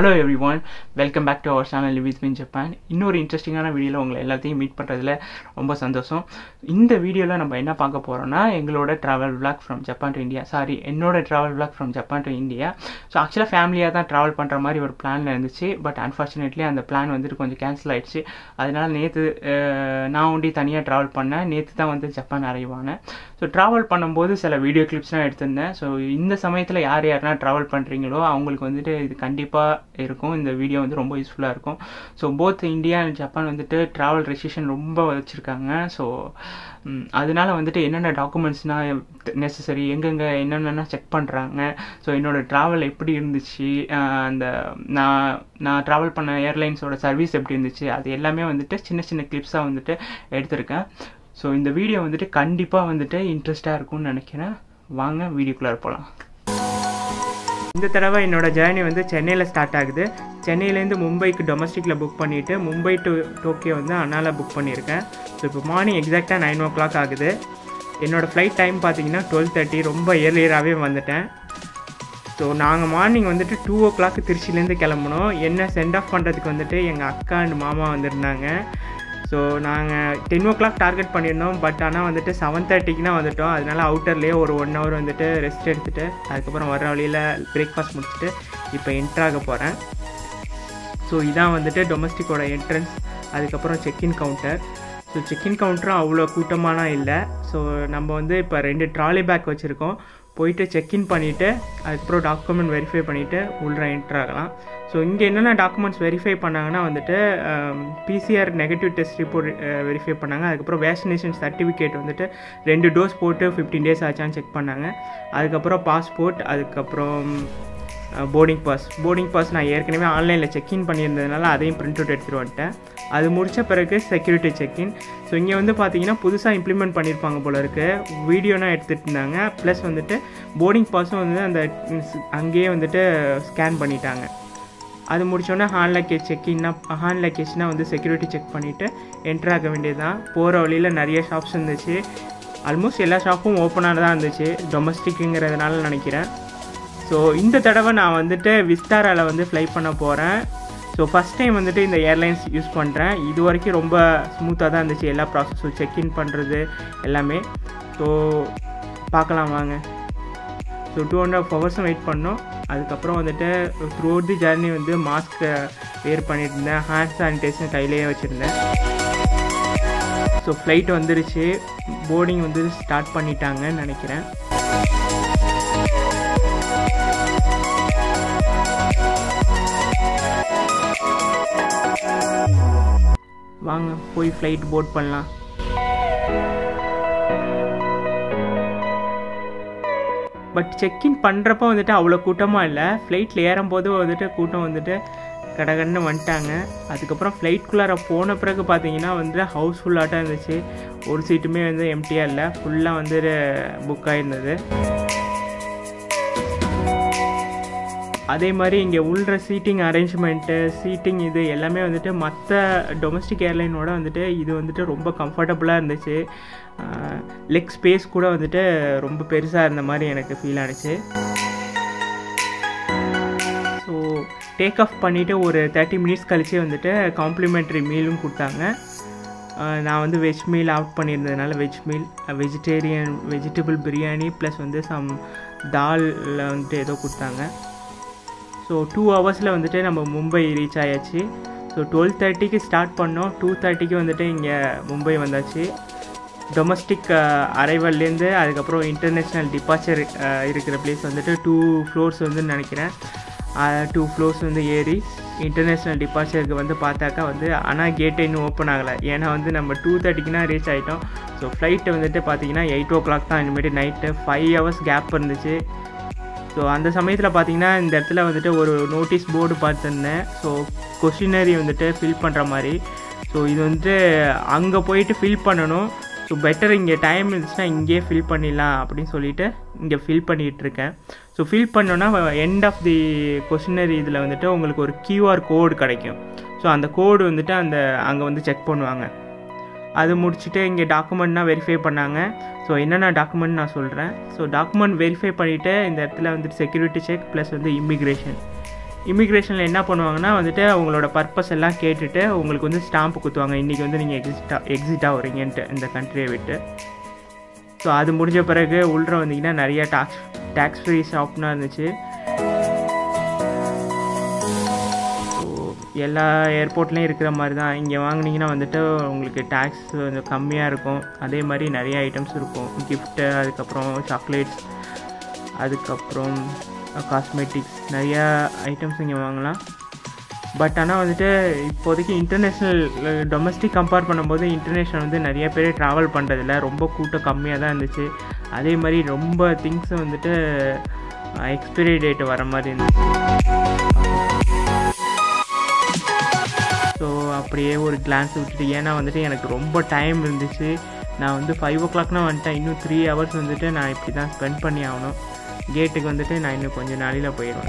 hello everyone welcome back to our channel with மின் Japan இன்னொரு இன்ட்ரெஸ்டிங்கான வீடியோவில் உங்களை எல்லாத்தையும் மீட் பண்ணுறதுல ரொம்ப சந்தோஷம் இந்த வீடியோவில் நம்ம என்ன பார்க்க போகிறோம்னா எங்களோட travel vlog from Japan to India sorry என்னோட travel vlog from Japan to India so ஆக்சுவலாக ஃபேமிலியாக தான் ட்ராவல் பண்ணுற மாதிரி ஒரு பிளான் இருந்துச்சு பட் அன்ஃபார்ச்சுனேட்லி அந்த பிளான் வந்துட்டு கொஞ்சம் கேன்சல் ஆயிடுச்சு அதனால நேற்று நான் ஒண்டி தனியாக ட்ராவல் பண்ணேன் நேற்று தான் வந்து ஜப்பான் அரைவ் ஆனேன் ஸோ ட்ராவல் பண்ணும்போது சில வீடியோ கிளிப்ஸ்லாம் எடுத்திருந்தேன் ஸோ இந்த சமயத்தில் யார் யாரெல்லாம் ட்ராவல் பண்ணுறீங்களோ அவங்களுக்கு வந்துட்டு இது கண்டிப்பாக இருக்கும் இந்த வீடியோ வந்து ரொம்ப யூஸ்ஃபுல்லாக இருக்கும் so both India and Japan வந்துட்டு ட்ராவல் ரெஸ்ட்ரிக்ஷன் ரொம்ப வச்சுருக்காங்க ஸோ அதனால வந்துட்டு என்னென்ன டாக்குமெண்ட்ஸ்னால் நெசசரி எங்கெங்கே என்னென்னா செக் பண்ணுறாங்க ஸோ என்னோட ட்ராவல் எப்படி இருந்துச்சு அஹ் அந்த நான் நான் ட்ராவல் பண்ண ஏர்லைன்ஸோட சர்வீஸ் எப்படி இருந்துச்சு அது எல்லாமே வந்துட்டு சின்ன சின்ன கிளிப்ஸாக வந்துட்டு எடுத்திருக்கேன் ஸோ இந்த வீடியோ வந்துட்டு கண்டிப்பாக வந்துட்டு இன்ட்ரெஸ்டாக இருக்கும்னு நினைக்கிறேன் வாங்க வீடியோக்குள்ளே போகலாம் இந்த தடவை என்னோட ஜேர்னி வந்து சென்னையில் ஸ்டார்ட் ஆகுது சென்னையிலேருந்து மும்பைக்கு டொமஸ்டிக்கில் புக் பண்ணிவிட்டு மும்பை டு டோக்கியோ வந்து அண்ணால புக் பண்ணியிருக்கேன் ஸோ இப்போ மார்னிங் எக்ஸாக்டாக நைன் ஓ கிளாக் ஆகுது என்னோடய ஃப்ளைட் டைம் பார்த்தீங்கன்னா டுவெல் தேர்ட்டி ரொம்ப இயர்லியராகவே வந்துட்டேன் ஸோ நாங்கள் மார்னிங் வந்துட்டு டூ ஓ கிளாக் திருச்சிலேருந்து கிளம்புனோம் என்ன சென்ட் ஆஃப் பண்ணுறதுக்கு வந்துட்டு எங்கள் அக்கா அண்ட் மாமா வந்திருந்தாங்க ஸோ நாங்கள் டென் ஓ கிளாக் டார்கெட் பண்ணியிருந்தோம் பட் ஆனால் வந்துட்டு செவன் தேர்ட்டிக்கு தான் வந்துட்டோம் அதனால அவுட்டர்லேயே ஒரு ஒன் ஹவர் வந்துட்டு ரெஸ்ட் எடுத்துகிட்டு அதுக்கப்புறம் வர வழியில் பிரேக்ஃபாஸ்ட் முடிச்சுட்டு இப்போ என்ட்ராக போகிறேன் ஸோ இதான் வந்துட்டு டொமஸ்டிக்கோட என்ட்ரன்ஸ் அதுக்கப்புறம் செக்இன் கவுண்டர் ஸோ செக்இன் கவுண்டரும் அவ்வளோ கூட்டமாலாம் இல்லை ஸோ நம்ம வந்து இப்போ ரெண்டு ட்ராலி பேக் வச்சுருக்கோம் போயிட்டு செக்இன் பண்ணிவிட்டு அதுக்கப்புறம் டாக்குமெண்ட் வெரிஃபை பண்ணிவிட்டு உள்ள என்ட்ரு ஆகலாம் ஸோ இங்கே என்னென்ன டாக்குமெண்ட்ஸ் வெரிஃபை பண்ணாங்கன்னா வந்துட்டு PCR negative test report verify பண்ணாங்க அதுக்கப்புறம் வேக்சினேஷன் சர்டிஃபிகேட் வந்துட்டு ரெண்டு டோஸ் போட்டு ஃபிஃப்டீன் டேஸ் ஆச்சான்னு செக் பண்ணாங்க அதுக்கப்புறம் பாஸ்போர்ட் அதுக்கப்புறம் போர்டிங் பாஸ் போர்டிங் பாஸ் நான் ஏற்கனவே ஆன்லைனில் செக்இன் பண்ணியிருந்ததுனால அதையும் பிரிண்ட் அவுட் எடுத்துகிட்டு வந்துட்டேன் அது முடித்த பிறகு செக்யூரிட்டி செக்இன் ஸோ இங்கே வந்து பார்த்தீங்கன்னா புதுசாக இம்ப்ளிமெண்ட் பண்ணியிருப்பாங்க போல இருக்கு வீடியோனா எடுத்துகிட்டு இருந்தாங்க ப்ளஸ் வந்துட்டு போர்டிங் பாஸும் வந்து அந்த அங்கேயே வந்துட்டு ஸ்கேன் பண்ணிட்டாங்க அது முடிச்சோடனே ஹாண்ட் லக்கேஜ் செக்இன்னா ஹாண்ட் லக்கேஜ்னால் வந்து செக்யூரிட்டி செக் பண்ணிவிட்டு என்ட்ரு ஆக வேண்டியது தான் போகிற வழியில் நிறைய ஷாப்ஸ் இருந்துச்சு ஆல்மோஸ்ட் எல்லா ஷாப்பும் ஓப்பனாக தான் இருந்துச்சு டொமஸ்டிக்குங்கிறதுனால நினைக்கிறேன் ஸோ இந்த தடவை நான் வந்துட்டு விஸ்தாராவில் வந்து ஃப்ளை பண்ண போகிறேன் ஸோ ஃபஸ்ட் டைம் வந்துட்டு இந்த ஏர்லைன்ஸ் யூஸ் பண்ணுறேன் இது வரைக்கும் ரொம்ப ஸ்மூத்தாக தான் இருந்துச்சு எல்லா ப்ராசஸும் செக்இன் பண்ணுறது எல்லாமே ஸோ பார்க்கலாம் வாங்க ஸோ டூ அண்ட் ஆஃப் ஹவர்ஸும் வெயிட் பண்ணோம் அதுக்கப்புறம் வந்துட்டு த்ரூ அவுட் தி ஜர்னி வந்து மாஸ்க் வேர் பண்ணிட்டு இருந்தேன் ஹேண்ட் சானிடைசர் கையிலேயே வச்சுருந்தேன் ஸோ ஃப்ளைட் வந்துருச்சு போர்டிங் வந்து ஸ்டார்ட் பண்ணிட்டாங்கன்னு நினைக்கிறேன் வாங்க போய் ஃப்ளைட் போர்ட் பண்ணலாம் பட் செக்இன் பண்ணுறப்போ வந்துட்டு அவ்வளோ கூட்டமாக இல்லை ஃப்ளைட்டில் ஏறும்போது வந்துட்டு கூட்டம் வந்துட்டு கடகடன்னு வந்துட்டாங்க அதுக்கப்புறம் ஃப்ளைட்குள்ளார போன பிறகு பார்த்தீங்கன்னா வந்து ஹவுஸ்ஃபுல்லாக இருந்துச்சு ஒரு சீட்டுமே வந்து எம்டியாக இல்லை ஃபுல்லாக வந்து புக் ஆகிருந்தது அதே மாதிரி இங்கே உள்ள சீட்டிங் அரேஞ்ச்மெண்ட்டு சீட்டிங் இது எல்லாமே வந்துட்டு மற்ற டொமஸ்டிக் ஏர்லைனோட வந்துட்டு இது வந்துட்டு ரொம்ப கம்ஃபர்டபுளாக இருந்துச்சு லெக் ஸ்பேஸ் கூட வந்துட்டு ரொம்ப பெருசாக இருந்த மாதிரி எனக்கு ஃபீல் ஆனிச்சு ஸோ டேக் ஆஃப் பண்ணிவிட்டு ஒரு தேர்ட்டி மினிட்ஸ் கழிச்சு வந்துட்டு காம்ப்ளிமெண்ட்ரி மீலும் கொடுத்தாங்க நான் வந்து வெஜ் மீல் அவுட் பண்ணியிருந்ததுனால veg meal vegetarian vegetable biryani plus வந்து சம் தாலில் வந்துட்டு ஏதோ கொடுத்தாங்க ஸோ டூ ஹவர்ஸில் வந்துட்டு நம்ம மும்பை ரீச் ஆயாச்சு ஸோ டுவெல் தேர்ட்டிக்கு ஸ்டார்ட் பண்ணோம் டூ தேர்ட்டிக்கு வந்துட்டு இங்கே மும்பை வந்தாச்சு டொமஸ்டிக் அரைவல்லேருந்து அதுக்கப்புறம் இன்டர்நேஷ்னல் டிபார்ச்சர் இருக்கிற பிளேஸ் வந்துட்டு டூ ஃப்ளோர்ஸ் வந்து நினைக்கிறேன் டூ ஃப்ளோர்ஸ் வந்து ஏறி இன்டர்நேஷ்னல் டிபார்ச்சருக்கு வந்து பார்த்தாக்கா வந்து ஆனால் கேட்டே இன்னும் ஓப்பன் ஆகலை ஏன்னா வந்து நம்ம டூ தேர்ட்டிக்குனா ரீச் ஆகிட்டோம் ஸோ ஃப்ளைட்டு வந்துட்டு பார்த்தீங்கன்னா எயிட் ஓ கிளாக் தான் இனிமேட்டு நைட்டு ஃபைவ் ஹவர்ஸ் கேப் இருந்துச்சு ஸோ அந்த சமயத்தில் பார்த்தீங்கன்னா இந்த இடத்துல வந்துட்டு ஒரு நோட்டீஸ் போர்டு பார்த்துருந்தேன் ஸோ கொஷினரி வந்துட்டு ஃபில் பண்ணுற மாதிரி ஸோ இது வந்துட்டு அங்கே போயிட்டு ஃபில் பண்ணணும் ஸோ பெட்டர் இங்கே டைம் இருந்துச்சுன்னா இங்கேயே ஃபில் பண்ணிடலாம் அப்படின்னு சொல்லிட்டு இங்கே ஃபில் பண்ணிகிட்டு இருக்கேன் ஸோ ஃபில் பண்ணோன்னா எண்ட் ஆஃப் தி கொஷினரி இதில் வந்துட்டு உங்களுக்கு ஒரு கியூஆர் கோடு கிடைக்கும் ஸோ அந்த கோடு வந்துட்டு அந்த அங்கே வந்து செக் பண்ணுவாங்க அது முடிச்சுட்டு இங்கே டாக்குமெண்ட்னா வெரிஃபை பண்ணாங்க ஸோ என்னென்ன டாக்குமெண்ட் நான் சொல்கிறேன் ஸோ டாக்குமெண்ட் வெரிஃபை பண்ணிவிட்டு இந்த இடத்துல வந்துட்டு செக்யூரிட்டி செக் ப்ளஸ் வந்து இமிக்ரேஷன் இமிக்ரேஷனில் என்ன பண்ணுவாங்கன்னா வந்துட்டு அவங்களோட பர்பஸ் எல்லாம் கேட்டுட்டு உங்களுக்கு வந்து ஸ்டாம்ப் குத்துவாங்க இன்றைக்கி வந்து நீங்கள் எக்ஸிட்டா எக்ஸிட்டாக வரீங்கன்ட்டு இந்த கண்ட்ரியை விட்டு ஸோ அது முடிஞ்ச பிறகு உள்ள வந்தீங்கன்னா நிறைய டாக்ஸ் டேக்ஸ் ஃப்ரீ ஷாப்னா இருந்துச்சு ஸோ எல்லா ஏர்போர்ட்லேயும் இருக்கிற மாதிரி தான் இங்கே வாங்குனீங்கன்னா வந்துட்டு உங்களுக்கு டேக்ஸ் கொஞ்சம் கம்மியாக இருக்கும் அதே மாதிரி நிறைய ஐட்டம்ஸ் இருக்கும் கிஃப்ட்டு அதுக்கப்புறம் சாக்லேட்ஸ் அதுக்கப்புறம் காஸ்மெட்டிக்ஸ் நிறையா ஐட்டம்ஸ் இங்கே வாங்கலாம் பட் ஆனால் வந்துட்டு இப்போதைக்கு இன்டர்நேஷ்னல் டொமஸ்டிக் கம்பேர் பண்ணும்போது இன்டர்நேஷ்னல் வந்து நிறைய பேர் ட்ராவல் பண்ணுறதில்ல ரொம்ப கூட்டம் கம்மியாக தான் இருந்துச்சு அதே மாதிரி ரொம்ப திங்ஸ் வந்துட்டு எக்ஸ்பைரி டேட் வர மாதிரி இருந்துச்சு ஸோ அப்படியே ஒரு கிளான்ஸ் விட்டுட்டு ஏன்னா வந்துட்டு எனக்கு ரொம்ப டைம் இருந்துச்சு நான் வந்து ஃபைவ் ஓ கிளாக்னா வந்துட்டேன் இன்னும் த்ரீ ஹவர்ஸ் வந்துட்டு நான் இப்படி தான் ஸ்பெண்ட் பண்ணி ஆகணும் கேட்டுக்கு வந்துட்டு நான் இன்னும் கொஞ்சம் நாளையில் போயிடுவேன்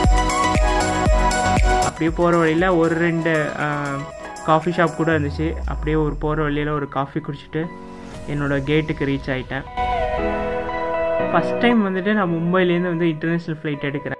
அப்படியே போகிற வழியில் ஒரு ரெண்டு காஃபி ஷாப் கூட இருந்துச்சு அப்படியே ஒரு போகிற வழியில் ஒரு காஃபி குடிச்சிட்டு என்னோடய கேட்டுக்கு ரீச் ஆகிட்டேன் ஃபஸ்ட் டைம் வந்துட்டு நான் மும்பைலேருந்து வந்து இன்டர்நேஷ்னல் ஃப்ளைட் எடுக்கிறேன்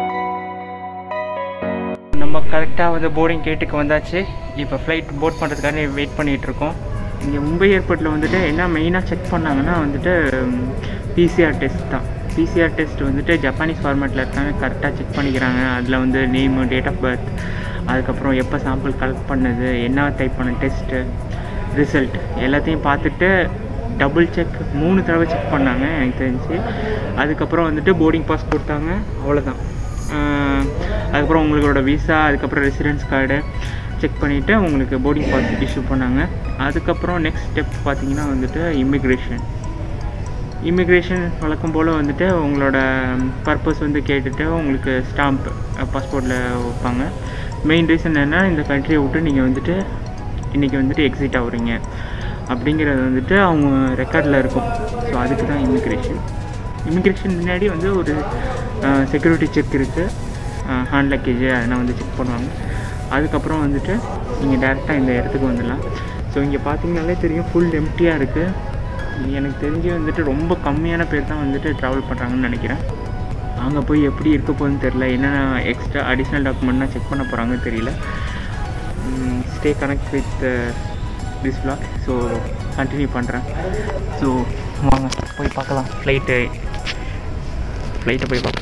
நம்ம கரெக்டாக வந்து போர்டிங் கேட்டுக்கு வந்தாச்சு இப்போ ஃப்ளைட் போர்ட் பண்ணுறதுக்காக வெயிட் பண்ணிகிட்டு இருக்கோம் இங்கே மும்பை ஏர்போர்ட்டில் வந்துட்டு என்ன மெயினாக செக் பண்ணாங்கன்னா வந்துட்டு பிசிஆர் டெஸ்ட் தான் பிசிஆர் டெஸ்ட் வந்துட்டு ஜப்பானீஸ் ஃபார்மேட்டில் இருக்காங்க கரெக்டாக செக் பண்ணிக்கிறாங்க அதில் வந்து நேமு டேட் ஆஃப் பர்த் அதுக்கப்புறம் எப்போ சாம்பிள் கலெக்ட் பண்ணது என்ன டைப் பண்ண டெஸ்ட்டு ரிசல்ட் எல்லாத்தையும் பார்த்துட்டு டபுள் செக் மூணு தடவை செக் பண்ணாங்க எனக்கு தெரிஞ்சு அதுக்கப்புறம் வந்துட்டு போர்டிங் பாஸ் கொடுத்தாங்க அவ்வளோதான் அதுக்கப்புறம் உங்களோட விசா அதுக்கப்புறம் ரெசிடென்ஸ் கார்டு செக் பண்ணிவிட்டு உங்களுக்கு போர்டிங் பாஸ் இஷ்யூ பண்ணாங்க அதுக்கப்புறம் நெக்ஸ்ட் ஸ்டெப் பார்த்தீங்கன்னா வந்துட்டு இமிக்ரேஷன் இமிக்ரேஷன் வழக்கம் போல் வந்துட்டு உங்களோட பர்பஸ் வந்து கேட்டுட்டு உங்களுக்கு ஸ்டாம்ப் பாஸ்போர்ட்டில் வைப்பாங்க மெயின் ரீசன் என்ன இந்த கண்ட்ரியை விட்டு நீங்கள் வந்துட்டு இன்றைக்கி வந்துட்டு எக்ஸிட் ஆகுறீங்க அப்படிங்கிறது வந்துட்டு அவங்க ரெக்கார்டில் இருக்கும் ஸோ அதுக்கு தான் இமிக்ரேஷன் இமிக்ரேஷன் முன்னாடி வந்து ஒரு செக்யூரிட்டி செக் இருக்குது ஹேண்ட் லக்கேஜ் அதெல்லாம் வந்து செக் பண்ணுவாங்க அதுக்கப்புறம் வந்துட்டு நீங்கள் டேரெக்டாக இந்த இடத்துக்கு வந்துடலாம் ஸோ இங்கே பார்த்தீங்கனாலே தெரியும் ஃபுல் எம்டியாக இருக்குது எனக்கு தெரிஞ்சு வந்துட்டு ரொம்ப கம்மியான பேர் தான் வந்துட்டு ட்ராவல் பண்ணுறாங்கன்னு நினைக்கிறேன் அங்கே போய் எப்படி இருக்க போகுதுன்னு தெரில என்னென்ன எக்ஸ்ட்ரா அடிஷ்னல் டாக்குமெண்ட்லாம் செக் பண்ண போகிறாங்கன்னு தெரியல stay connect with this vlog so continue பண்ணுறேன் ஸோ வாங்க போய் பார்க்கலாம் ஃப்ளைட்டு ஃப்ளைட்டை போய் பார்க்கலாம்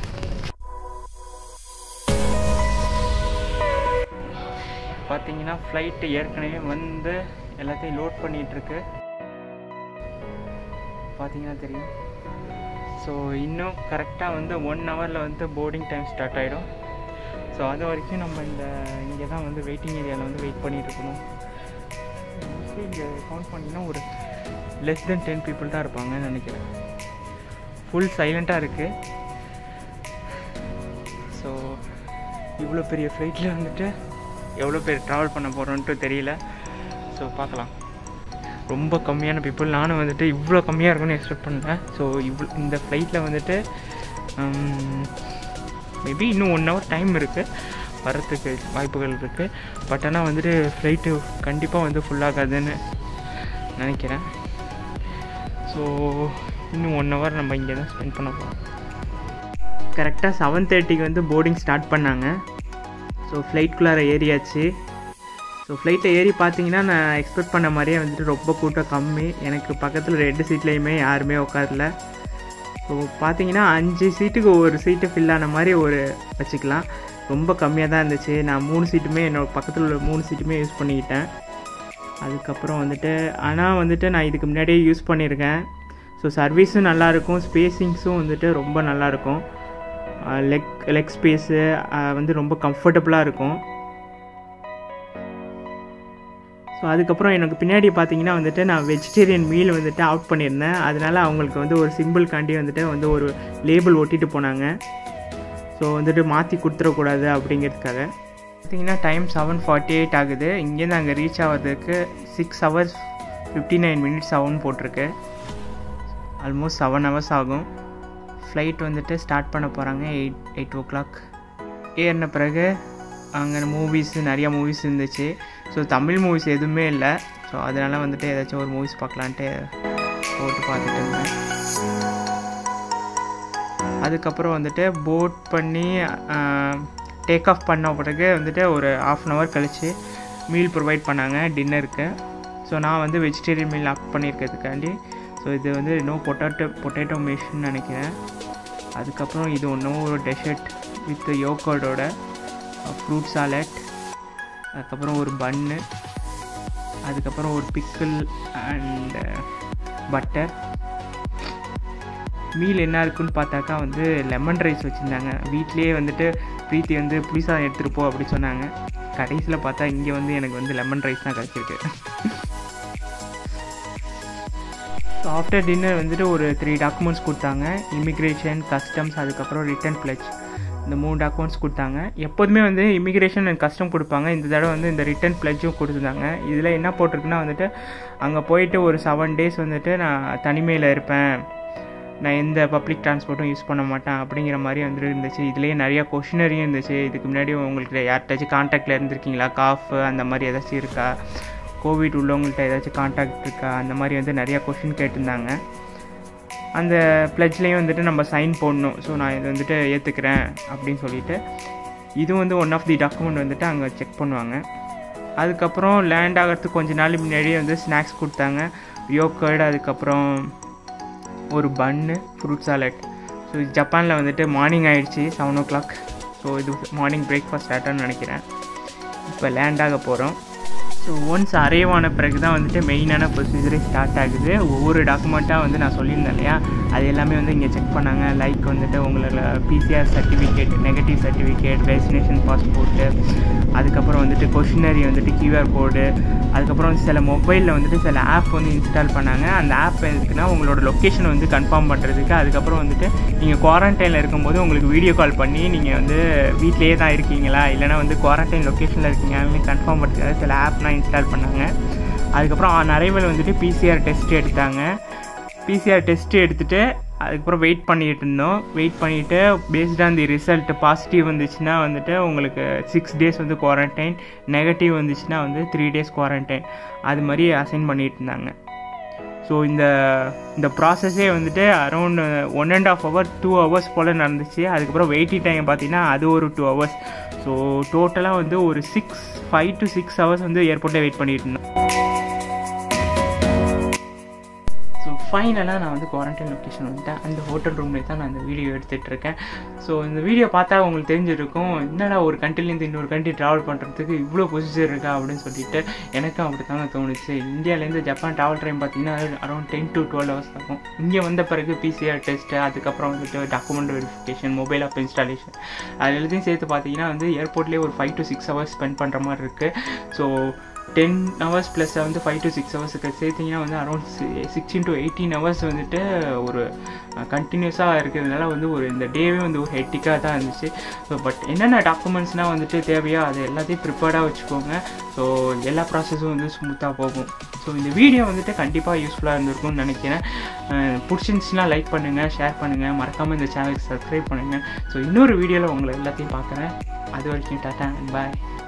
பார்த்தீங்கன்னா ஃப்ளைட்டு ஏற்கனவே வந்து எல்லாத்தையும் லோட் பண்ணிகிட்ருக்கு பார்த்தீங்கன்னா தெரியும் ஸோ இன்னும் கரெக்டாக வந்து ஒன் ஹவரில் வந்து போர்டிங் டைம் ஸ்டார்ட் ஆகிடும் ஸோ அது வரைக்கும் நம்ம இந்த இங்கே தான் வந்து வெயிட்டிங் ஏரியாவில் வந்து வெயிட் பண்ணிட்டு இருக்கணும் மோஸ்ட்லி இங்கே கவுண்ட் பண்ணிங்கன்னா ஒரு லெஸ் தென் டென் பீப்புள் தான் இருப்பாங்கன்னு நினைக்கிறேன் ஃபுல் சைலண்ட்டாக இருக்குது ஸோ இவ்வளோ பெரிய ஃப்ளைட்டில் வந்துட்டு எவ்வளோ பேர் ட்ராவல் பண்ண போகிறோன்ட்டு தெரியல ஸோ பார்க்கலாம் ரொம்ப கம்மியான பீப்புள் நானும் வந்துட்டு இவ்வளோ கம்மியாக இருக்கும்னு எக்ஸ்பெக்ட் பண்ணேன் ஸோ இவ்வளோ இந்த ஃப்ளைட்டில் வந்துட்டு மேபி இன்னும் ஒன் ஹவர் டைம் இருக்குது வரத்துக்கு வாய்ப்புகள் இருக்குது பட் ஆனால் வந்துட்டு ஃப்ளைட்டு கண்டிப்பாக வந்து ஃபுல்லாகாதுன்னு நினைக்கிறேன் ஸோ இன்னும் ஒன் ஹவர் நம்ம இங்கே தான் ஸ்பெண்ட் பண்ண போகிறோம் கரெக்டாக செவன் தேர்ட்டிக்கு வந்து போர்டிங் ஸ்டார்ட் பண்ணாங்க ஸோ ஃப்ளைட்குள்ளார ஏறியாச்சு ஸோ ஃப்ளைட்டில் ஏறி பார்த்தீங்கன்னா நான் எக்ஸ்பெக்ட் பண்ண மாதிரியே வந்துட்டு ரொம்ப கூட்டம் கம்மி எனக்கு பக்கத்தில் ரெண்டு சீட்லேயுமே யாருமே உட்காரல ஸோ பார்த்தீங்கன்னா அஞ்சு சீட்டுக்கு ஒரு சீட்டு ஃபில் ஆன மாதிரி ஒரு வச்சுக்கலாம் ரொம்ப கம்மியாக தான் இருந்துச்சு நான் மூணு சீட்டுமே என்னோட பக்கத்தில் உள்ள மூணு சீட்டுமே யூஸ் பண்ணிக்கிட்டேன் அதுக்கப்புறம் வந்துட்டு ஆனால் வந்துட்டு நான் இதுக்கு முன்னாடியே யூஸ் பண்ணியிருக்கேன் ஸோ சர்வீஸும் நல்லாயிருக்கும் ஸ்பேஸிங்ஸும் வந்துட்டு ரொம்ப நல்லாயிருக்கும் லெக் லெக் ஸ்பேஸு வந்து ரொம்ப கம்ஃபர்டபுளாக இருக்கும் ஸோ அதுக்கப்புறம் எனக்கு பின்னாடி பார்த்தீங்கன்னா வந்துட்டு நான் வெஜிடேரியன் மீல் வந்துட்டு அவுட் பண்ணியிருந்தேன் அதனால் அவங்களுக்கு வந்து ஒரு சிம்பிள்காண்டி வந்துட்டு வந்து ஒரு லேபிள் ஒட்டிட்டு போனாங்க ஸோ வந்துட்டு மாற்றி கொடுத்துடக்கூடாது அப்படிங்கிறதுக்காக பார்த்தீங்கன்னா டைம் செவன் ஃபார்ட்டி எயிட் ஆகுது இங்கேருந்து அங்கே ரீச் ஆகிறதுக்கு six hours fifty nine minutes ஆகும்னு போட்டிருக்கு ஆல்மோஸ்ட் செவன் ஹவர்ஸ் ஆகும் ஃப்ளைட் வந்துட்டு ஸ்டார்ட் பண்ண போகிறாங்க எயிட் எயிட் ஓ கிளாக் ஏறின பிறகு அங்கே மூவிஸ் நிறையா மூவிஸ் இருந்துச்சு ஸோ தமிழ் மூவிஸ் எதுவுமே இல்லை ஸோ அதனால் வந்துட்டு ஏதாச்சும் ஒரு மூவிஸ் பார்க்கலான்ட்டு போட்டு பார்த்துட்டு இருந்தேன் அதுக்கப்புறம் வந்துட்டு போட் பண்ணி டேக் ஆஃப் பண்ண பிறகு வந்துட்டு ஒரு ஆஃப் அன் ஹவர் கழித்து மீல் ப்ரொவைட் பண்ணாங்க டின்னருக்கு ஸோ நான் வந்து வெஜிடேரியன் மீல் ஆப் பண்ணியிருக்கிறதுக்காண்டி ஸோ இது வந்து நோ பொட்டாட்டோ பொட்டேட்டோ மிஷ்ன்னு நினைக்கிறேன் அதுக்கப்புறம் இது ஒன்றும் ஒரு டெசர்ட் வித் யோகர்டோட ஃப்ரூட் சாலட் அதுக்கப்புறம் ஒரு பன்னு அதுக்கப்புறம் ஒரு பிக்கிள் அண்ட் பட்டர் மீல் என்ன இருக்குன்னு பார்த்தாக்கா வந்து லெமன் ரைஸ் வச்சுருந்தாங்க வீட்லேயே வந்துட்டு ப்ரீத்தி வந்து புளிசாதம் எடுத்துகிட்டு போ அப்படி சொன்னாங்க கடைசியில் பார்த்தா இங்கே வந்து எனக்கு வந்து லெமன் ரைஸ் தான் கிடச்சிருக்கு ஸோ ஆஃப்டர் டின்னர் வந்துட்டு ஒரு த்ரீ டாக்குமெண்ட்ஸ் கொடுத்தாங்க இமிக்ரேஷன் கஸ்டம்ஸ் அதுக்கப்புறம் ரிட்டர்ன் பிளச் இந்த மூணு டாக்குமெண்ட்ஸ் கொடுத்தாங்க எப்போதுமே வந்து இமிக்ரேஷன் அண்ட் கஸ்டம் கொடுப்பாங்க இந்த தடவை வந்து இந்த ரிட்டர்ன் பிளட்ஜும் கொடுத்துருந்தாங்க இதில் என்ன போட்டிருக்குன்னா வந்துட்டு அங்கே போயிட்டு ஒரு செவன் டேஸ் வந்துட்டு நான் தனிமையில் இருப்பேன் நான் எந்த பப்ளிக் டிரான்ஸ்போர்ட்டும் யூஸ் பண்ண மாட்டேன் அப்படிங்கிற மாதிரி வந்துட்டு இருந்துச்சு இதுலேயே நிறையா கொஷினரியும் இருந்துச்சு இதுக்கு முன்னாடி உங்களுக்கு யார்கிட்டாச்சும் காண்டாக்டில் இருந்திருக்கீங்களா காஃப் அந்த மாதிரி ஏதாச்சும் இருக்கா கோவிட் உள்ளவங்கள்ட்ட ஏதாச்சும் காண்டாக்ட் இருக்கா அந்த மாதிரி வந்து நிறையா கொஷின் கேட்டிருந்தாங்க அந்த ப்ளட்ஜ்லேயும் வந்துட்டு நம்ம சைன் போடணும் ஸோ நான் இது வந்துட்டு ஏற்றுக்கிறேன் அப்படின்னு சொல்லிட்டு இது வந்து ஒன் ஆஃப் தி டாக்குமெண்ட் வந்துட்டு அங்கே செக் பண்ணுவாங்க அதுக்கப்புறம் லேண்ட் ஆகிறதுக்கு கொஞ்ச நாள் முன்னாடியே வந்து ஸ்நாக்ஸ் கொடுத்தாங்க யோக்கர்டு அதுக்கப்புறம் ஒரு பன்னு ஃப்ரூட் சாலட் ஸோ ஜப்பானில் வந்துட்டு மார்னிங் ஆகிடுச்சி செவன் ஓ கிளாக் ஸோ இது மார்னிங் பிரேக்ஃபாஸ்ட் ஸ்டார்ட்டான்னு நினைக்கிறேன் இப்போ லேண்ட் ஆக போகிறோம் ஸோ ஒன்ஸ் அரைவ் ஆன பிறகு தான் வந்துட்டு மெயினான ப்ரொசீஜரே ஸ்டார்ட் ஆகுது ஒவ்வொரு டாக்குமெண்ட்டாக வந்து நான் சொல்லியிருந்தேன் இல்லையா அது எல்லாமே வந்து இங்கே செக் பண்ணாங்க லைக் வந்துட்டு உங்களோட PCR certificate negative certificate vaccination passport அதுக்கப்புறம் வந்துட்டு கொஷினரி வந்துட்டு கியூஆர் கோடு அதுக்கப்புறம் சில மொபைலில் வந்துட்டு சில ஆப் வந்து இன்ஸ்டால் பண்ணாங்க அந்த ஆப் எதுக்குன்னா உங்களோட லொக்கேஷன் வந்து கன்ஃபார்ம் பண்ணுறதுக்கு அதுக்கப்புறம் வந்துட்டு நீங்கள் குவாரண்டைனில் இருக்கும்போது உங்களுக்கு வீடியோ கால் பண்ணி நீங்கள் வந்து வீட்லேயே தான் இருக்கீங்களா இல்லைனா வந்து குவாரண்டைன் லொக்கேஷனில் இருக்கீங்கன்னு கன்ஃபார்ம் பண்ணுறதுக்காக சில ஆப்லாம் இன்ஸ்டால் பண்ணாங்க அதுக்கப்புறம் நிறைய பேர் வந்துட்டு பிசிஆர் டெஸ்ட் எடுத்தாங்க பிசிஆர் டெஸ்ட்டு எடுத்துகிட்டு அதுக்கப்புறம் வெயிட் பண்ணிகிட்டு இருந்தோம் வெயிட் பண்ணிவிட்டு based on the result positive வந்துச்சுன்னா வந்துட்டு உங்களுக்கு சிக்ஸ் டேஸ் வந்து குவாரண்டைன் நெகட்டிவ் வந்துச்சுன்னா வந்து த்ரீ டேஸ் குவாரண்டைன் அது மாதிரி அசைன் பண்ணிகிட்டு இருந்தாங்க ஸோ இந்த இந்த ப்ராசஸே வந்துட்டு around one and half hour two hours போல் நடந்துச்சு அதுக்கப்புறம் வெயிட்டிங் டைம் பார்த்தீங்கன்னா அது ஒரு டூ ஹவர்ஸ் ஸோ டோட்டலாக வந்து ஒரு six five to six hours வந்து ஏர்போர்ட்டில் வெயிட் பண்ணிட்டு இருந்தோம் ஸோ ஃபைனலாக நான் வந்து குவாரண்டைன் லொக்கேஷன் வந்துட்டேன் அந்த ஹோட்டல் ரூம்லேயே தான் நான் இந்த வீடியோ எடுத்துகிட்டு இருக்கேன் ஸோ இந்த வீடியோ பார்த்தா உங்களுக்கு தெரிஞ்சிருக்கும் என்னடா ஒரு கண்ட்ரிலேருந்து இன்னொரு கண்ட்ரி ட்ராவல் பண்ணுறதுக்கு இவ்வளோ ப்ரொசீஜர் இருக்கா அப்படின்னு சொல்லிட்டு எனக்கும் அப்படி தாங்க தோணுச்சு இந்தியாவிலேருந்து ஜப்பான் ட்ராவல் டைம் பார்த்தீங்கன்னா around ten to twelve hours ஆகும் இங்கே வந்த பிறகு பிசிஆர் டெஸ்ட்டு அதுக்கப்புறம் வந்துட்டு document verification mobile app installation அது எல்லாத்தையும் சேர்த்து பார்த்தீங்கன்னா வந்து ஏர்போர்ட்லேயே ஒரு five to six hours spend பண்ணுற மாதிரி இருக்குது ஸோ டென் ஹவர்ஸ் ப்ளஸ் வந்து ஃபைவ் டு சிக்ஸ் ஹவர்ஸுக்கு சேர்த்திங்கன்னா வந்து around sixteen to eighteen hours வந்துட்டு ஒரு கண்டினியூஸாக இருக்கிறதுனால வந்து ஒரு இந்த டேவே வந்து ஒரு ஹெட்டிக்காக தான் இருந்துச்சு ஸோ பட் என்னென்ன டாக்குமெண்ட்ஸ்னால் வந்துட்டு தேவையோ அது எல்லாத்தையும் ப்ரிப்பேர்டாக வச்சுக்கோங்க ஸோ எல்லா ப்ராசஸும் வந்து ஸ்மூத்தாக போகும் ஸோ இந்த வீடியோ வந்துட்டு கண்டிப்பாக யூஸ்ஃபுல்லாக இருந்திருக்கும்னு நினைக்கிறேன் பிடிச்சிருந்துச்சுன்னா லைக் பண்ணுங்கள் ஷேர் பண்ணுங்கள் மறக்காமல் இந்த சேனலுக்கு சப்ஸ்கிரைப் பண்ணுங்கள் ஸோ இன்னொரு வீடியோவில் உங்களை எல்லாத்தையும் பார்க்குறேன் அது வரைக்கும் டாட்டா அண்ட் பாய்